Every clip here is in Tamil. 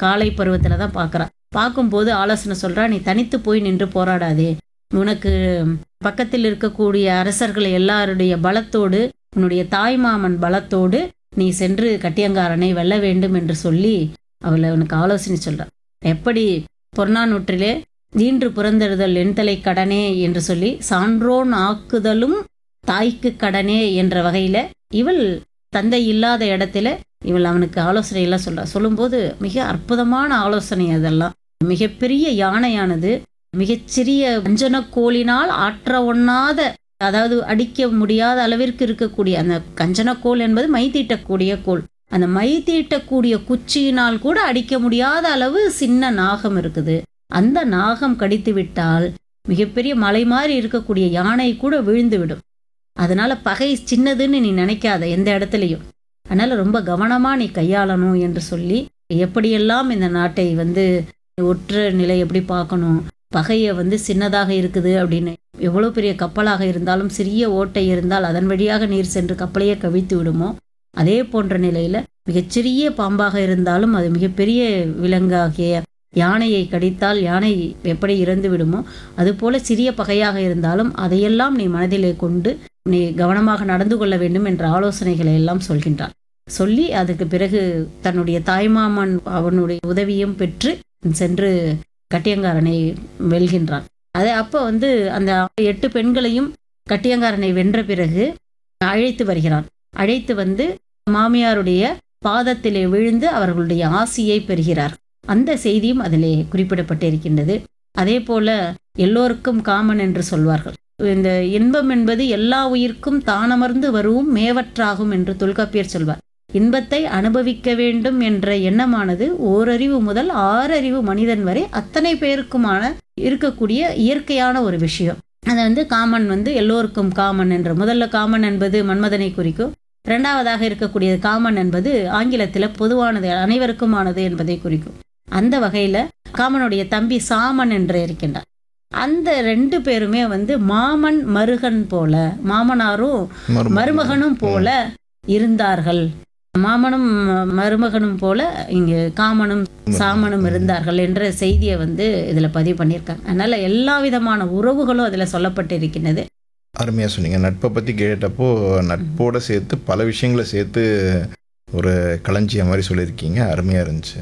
காலை பருவத்தில் தான் பார்க்குறா பார்க்கும்போது ஆலோசனை சொல்றா நீ தனித்து போய் நின்று போராடாதே உனக்கு பக்கத்தில் இருக்கக்கூடிய அரசர்கள் எல்லாருடைய பலத்தோடு உன்னுடைய தாய்மாமன் பலத்தோடு நீ சென்று கட்டியங்காரனை வெல்ல வேண்டும் என்று சொல்லி அவளை உனக்கு ஆலோசனை சொல்றா எப்படி பொன்னானூற்றிலே ஈன்று புறந்தெழுதல் எண்தலை கடனே என்று சொல்லி சான்றோன் ஆக்குதலும் தாய்க்கு கடனே என்ற வகையில இவள் தந்தை இல்லாத இடத்துல இவள் அவனுக்கு ஆலோசனை எல்லாம் சொல்றா சொல்லும்போது மிக அற்புதமான ஆலோசனை அதெல்லாம் மிகப்பெரிய யானையானது மிகச்சிறிய அஞ்சன கோலினால் ஆற்ற ஒண்ணாத அதாவது அடிக்க முடியாத அளவிற்கு இருக்கக்கூடிய அந்த கஞ்சனக்கோல் என்பது மை தீட்டக்கூடிய கோல் அந்த மை தீட்டக்கூடிய குச்சியினால் கூட அடிக்க முடியாத அளவு சின்ன நாகம் இருக்குது அந்த நாகம் கடித்து விட்டால் மிகப்பெரிய மலை மாதிரி இருக்கக்கூடிய யானை கூட விழுந்து விடும் அதனால பகை சின்னதுன்னு நீ நினைக்காத எந்த இடத்துலையும் அதனால ரொம்ப கவனமா நீ கையாளணும் என்று சொல்லி எப்படியெல்லாம் இந்த நாட்டை வந்து ஒற்ற நிலை எப்படி பார்க்கணும் பகையை வந்து சின்னதாக இருக்குது அப்படின்னு எவ்வளோ பெரிய கப்பலாக இருந்தாலும் சிறிய ஓட்டை இருந்தால் அதன் வழியாக நீர் சென்று கப்பலையே கவிழ்த்து விடுமோ அதே போன்ற நிலையில மிகச்சிறிய பாம்பாக இருந்தாலும் அது மிகப்பெரிய விலங்காகிய யானையை கடித்தால் யானை எப்படி இறந்து விடுமோ அதுபோல சிறிய பகையாக இருந்தாலும் அதையெல்லாம் நீ மனதிலே கொண்டு நீ கவனமாக நடந்து கொள்ள வேண்டும் என்ற ஆலோசனைகளை எல்லாம் சொல்கின்றார் சொல்லி அதுக்கு பிறகு தன்னுடைய தாய்மாமன் அவனுடைய உதவியும் பெற்று சென்று கட்டியங்காரனை வெல்கின்றான் அது அப்போ வந்து அந்த எட்டு பெண்களையும் கட்டியங்காரனை வென்ற பிறகு அழைத்து வருகிறான் அழைத்து வந்து மாமியாருடைய பாதத்திலே விழுந்து அவர்களுடைய ஆசியை பெறுகிறார் அந்த செய்தியும் அதிலே குறிப்பிடப்பட்டிருக்கின்றது அதே போல எல்லோருக்கும் காமன் என்று சொல்வார்கள் இந்த இன்பம் என்பது எல்லா உயிர்க்கும் தானமர்ந்து வருவும் மேவற்றாகும் என்று தொல்காப்பியர் சொல்வார் இன்பத்தை அனுபவிக்க வேண்டும் என்ற எண்ணமானது ஓரறிவு முதல் ஆறறிவு மனிதன் வரை அத்தனை பேருக்குமான இருக்கக்கூடிய இயற்கையான ஒரு விஷயம் அது வந்து காமன் வந்து எல்லோருக்கும் காமன் என்ற முதல்ல காமன் என்பது மன்மதனை குறிக்கும் இரண்டாவதாக இருக்கக்கூடிய காமன் என்பது ஆங்கிலத்தில் பொதுவானது அனைவருக்குமானது என்பதை குறிக்கும் அந்த வகையில காமனுடைய தம்பி சாமன் என்று இருக்கின்றார் அந்த ரெண்டு பேருமே வந்து மாமன் மருகன் போல மாமனாரும் மருமகனும் போல இருந்தார்கள் மாமனும் மருமகனும் போல இங்கு காமனும் சாமனும் இருந்தார்கள் என்ற செய்தியை வந்து இதுல பதிவு பண்ணியிருக்காங்க அதனால எல்லா விதமான உறவுகளும் அதுல சொல்லப்பட்டிருக்கின்றது அருமையாக சொன்னீங்க நட்பை பற்றி கேட்டப்போ நட்போட சேர்த்து பல விஷயங்களை சேர்த்து ஒரு களஞ்சியம் மாதிரி சொல்லியிருக்கீங்க அருமையாக இருந்துச்சு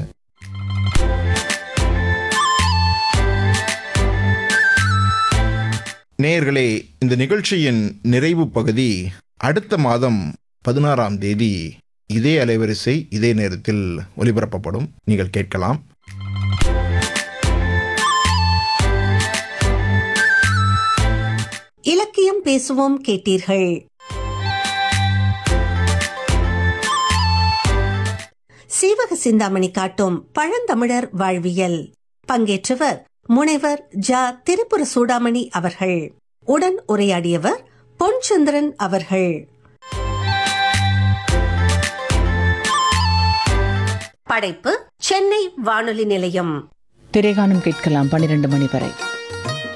நேயர்களே இந்த நிகழ்ச்சியின் நிறைவு பகுதி அடுத்த மாதம் பதினாறாம் தேதி இதே அலைவரிசை இதே நேரத்தில் ஒலிபரப்பப்படும் நீங்கள் கேட்கலாம் இலக்கியம் பேசுவோம் கேட்டீர்கள் சீவக சிந்தாமணி காட்டும் பழந்தமிழர் வாழ்வியல் பங்கேற்றவர் முனைவர் ஜா திரிபுர சூடாமணி அவர்கள் உடன் உரையாடியவர் பொன்சந்திரன் அவர்கள் படைப்பு சென்னை வானொலி நிலையம் திரைகாணும் கேட்கலாம் பன்னிரண்டு மணி வரை